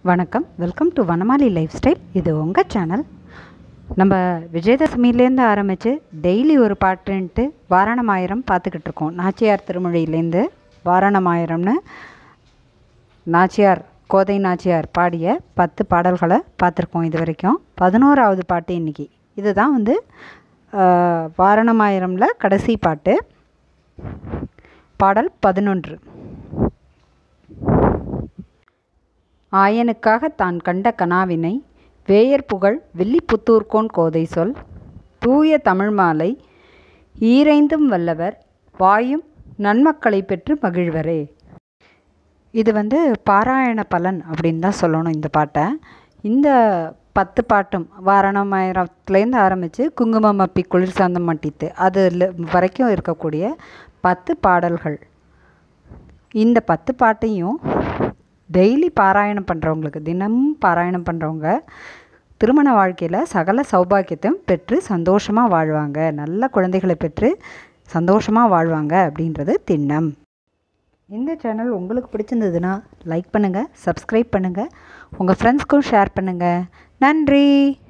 வணக்கம் welcome to Vanamali lifestyle இது உங்கள் சேனல் நம்ம விஜயதசமிலேருந்து ஆரம்பித்து டெய்லி ஒரு பாட்டுன்ட்டு வாரணமாயிரம் பார்த்துக்கிட்டு இருக்கோம் நாச்சியார் திருமொழியிலேருந்து வாரணமாயிரம்னு நாச்சியார் கோதை நாச்சியார் பாடிய பத்து பாடல்களை பார்த்துருக்கோம் இது வரைக்கும் பதினோராவது பாட்டு இன்றைக்கி இதுதான் வந்து ஆஹ், வாரணமாயிரமில் கடைசி பாட்டு பாடல் பதினொன்று ஆயனுக்காக தான் கண்ட கனாவினை வேயர் புகழ் வில்லிபுத்தூர்கோன் கோதை சொல் தூய தமிழ் மாலை ஈரைந்தும் வல்லவர் வாயும் நன்மக்களை பெற்று மகிழ்வரே இது வந்து பாராயண பலன் அப்படின்னு தான் சொல்லணும் இந்த பாட்டை இந்த பத்து பாட்டும் வாரணமாயிரத்துலேருந்து ஆரம்பித்து குங்குமம் அப்பி குளிர் சாந்தம் மட்டித்து அது வரைக்கும் இருக்கக்கூடிய பத்து பாடல்கள் இந்த பத்து பாட்டையும் டெய்லி பாராயணம் பண்ணுறவங்களுக்கு தினமும் பாராயணம் பண்ணுறவங்க திருமண வாழ்க்கையில் சகல சௌபாக்கியத்தையும் பெற்று சந்தோஷமாக வாழ்வாங்க நல்ல குழந்தைகளை பெற்று சந்தோஷமாக வாழ்வாங்க அப்படின்றது திண்ணம் இந்த சேனல் உங்களுக்கு பிடிச்சிருந்ததுன்னா லைக் பண்ணுங்கள் சப்ஸ்கிரைப் பண்ணுங்கள் உங்கள் ஃப்ரெண்ட்ஸ்க்கும் ஷேர் பண்ணுங்கள் நன்றி